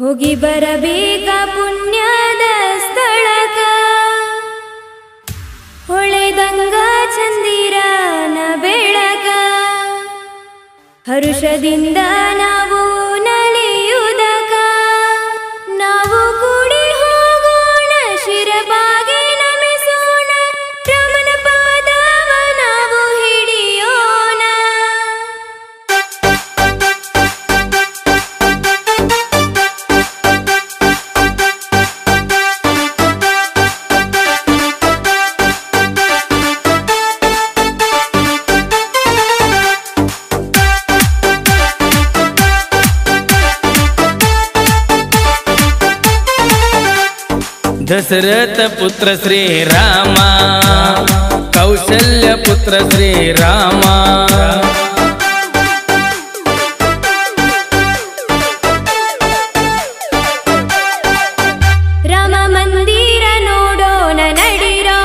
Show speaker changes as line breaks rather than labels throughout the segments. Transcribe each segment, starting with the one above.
ಹೋಗಿ ಬರಬೇಕ ಪುಣ್ಯದ ಸ್ಥಳಕ ಹೊಳೆದಂಗ ಚಂದಿರನ ಬೆಳಕ ಹರುಷದಿಂದ ನಾವು ನಲಿಯುವುದಕ ನಾವು ಕೂಡಿ ಹೋಗೋಣ ಶಿರಬಾಗಿ ನಮಿಸೋಣ ರಮಣ ಪಾದವ ನಾವು ಹಿಡಿಯೋಣ
ದಶರಥ ಪುತ್ರ ಶ್ರೀರಾಮ ಕೌಶಲ್ಯ ಪುತ್ರ ಶ್ರೀರಾಮ
ರಾಮ ಮಂದಿರ ನೋಡೋಣ ನಡಿರೋ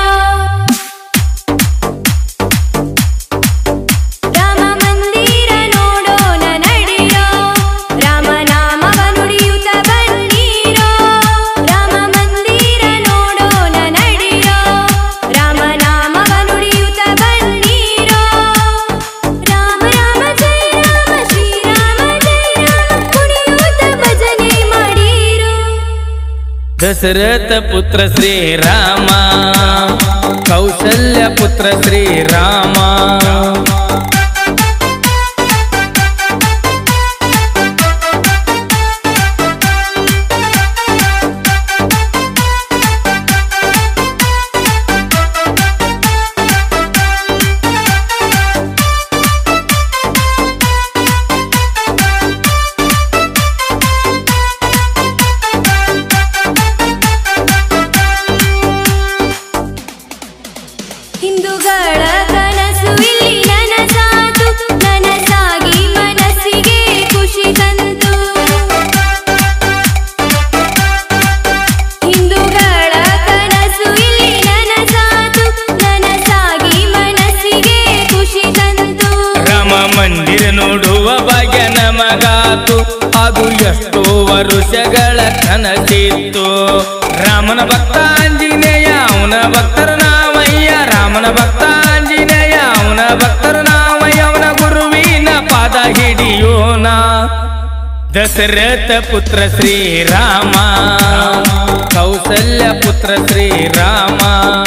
ರಾಮ ಮಂದಿರ ನೋಡೋಣ ನಡಿರೋ ರಾಮ ನಾಮವ ನುಡಿಯುತ್ತ ಬನ್ನೀರೋ ರಾಮ ಮಂದಿರ ನೋಡೋಣ ನಡಿರೋ ರಾಮ ನಾಮವ ನುಡಿಯುತ್ತ ಬನ್ನೀರೋ ರಾಮ ರಾಮ ಜಯ ರಾಮ ಶ್ರೀರಾಮ ಜಯ ರಾಮ ಕುಣಿಯುತ್ತ ಭಜನೆ ಮಾಡೀರೋ
ದಶರಥ ಪುತ್ರ ಶ್ರೀರಾಮ ಕೌಶಲ್ಯ ಪುತ್ರ ಶ್ರೀರಾಮ
ಹಿಂದೂಗಳ ಕನಸು ಇಲ್ಲಿ ನನಸಾತು ನನಸಾಗಿ ಮನಸ್ಸಿಗೆ ಖುಷಿ ತಂತು ಹಿಂದೂಗಳ ಕನಸು ಇಲ್ಲಿ ನನಸಾತು ನನಸಾಗಿ ಮನಸ್ಸಿಗೆ ಖುಷಿ ತಂತು
ರಾಮ ಮಂದಿರ ನೋಡುವ ಭಾಗ್ಯ ನಮಗಾತು ಅದು ಎಷ್ಟೋ ವರುಷಗಳ ಕನಸಿತ್ತು ರಾಮನ ಭಕ್ತ ಆಂಜನೇಯ ಅವನ ಭಕ್ತರ ನಾವಯ್ಯ ರಾಮನ ಭಕ್ತ ಆಂಜನೇಯ ಅವನ ಭಕ್ತರ ನಾವಯ್ಯ ಅವನ ಗುರುವಿನ ಪಾದ ಹಿಡಿಯೋಣ ದಶರಥ ಪುತ್ರ ಶ್ರೀರಾಮ ಕೌಸಲ್ಯ ಪುತ್ರ ಶ್ರೀರಾಮ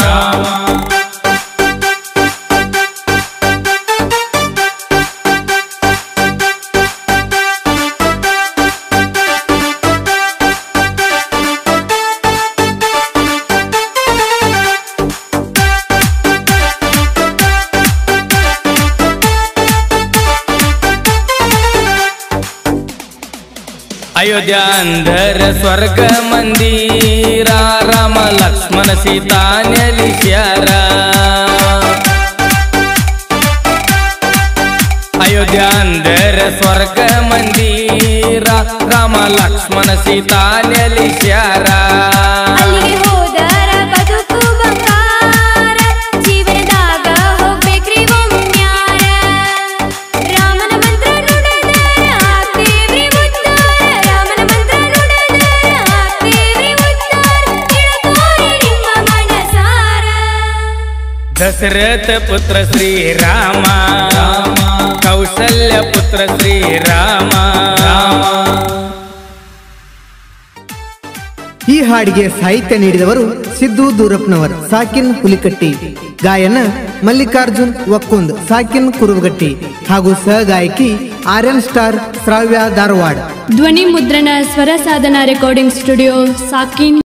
ಅಯೋಧ್ಯ ಅಂದರ ಸ್ವರ್ಗ ಮಂದಿರ ರಾಮ ಲಕ್ಷ್ಮಣ ಸೀತಾ ನೆಲಿಸ್ಯಾರ ಅಯೋಧ್ಯ ಅಂದರ ಸ್ವರ್ಗ ಮಂದಿರ ರಾಮ ಲಕ್ಷ್ಮಣ ಸೀತಾ ನೆಲಿಸ್ಯಾರ
ಅಲ್ಲಿಗೆ ಹೋದರ ಬದುಕು ಬಂಗಾರ ಜೀವನದಾಗ ಹೋಗ್ಬೇಕ್ರಿ ಒಮ್ಮ್ಯಾರ ರಾಮನ ಮಂತ್ರ ನುಡದರ ಆಗ್ತೇವ್ರಿ ಉದ್ಧಾರ ರಾಮನ ಮಂತ್ರ ನುಡದರ ಆಗ್ತೇವ್ರಿ ಉದ್ಧಾರ ತಿಳ್ಕೋರಿ ನಿಮ್ಮ ಮನಸಾರ
ದಶರಥ ಪುತ್ರ ಶ್ರೀರಾಮ ಕೌಸಲ್ಯ ಪುತ್ರ ಶ್ರೀರಾಮ
ಈ ಹಾಡಿಗೆ ಸಾಹಿತ್ಯ ನೀಡಿದವರು ಸಿದ್ದು ದೂರಪ್ಪನವರ್ ಸಾಕಿನ್ ಹುಲಿಕಟ್ಟಿ ಗಾಯನ ಮಲ್ಲಿಕಾರ್ಜುನ್ ಒಕ್ಕುಂದ್ ಸಾಕಿನ್ ಕುರುಬಗಟ್ಟಿ ಹಾಗೂ ಸಹಗಾಯಕಿ ಆರ್ಯನ್ ಸ್ಟಾರ್ ಶ್ರಾವ್ಯ ಧಾರವಾಡ
ಧ್ವನಿ ಮುದ್ರಣ ಸ್ವರ ಸಾಧನ ರೆಕಾರ್ಡಿಂಗ್ ಸ್ಟುಡಿಯೋ ಸಾಕಿನ್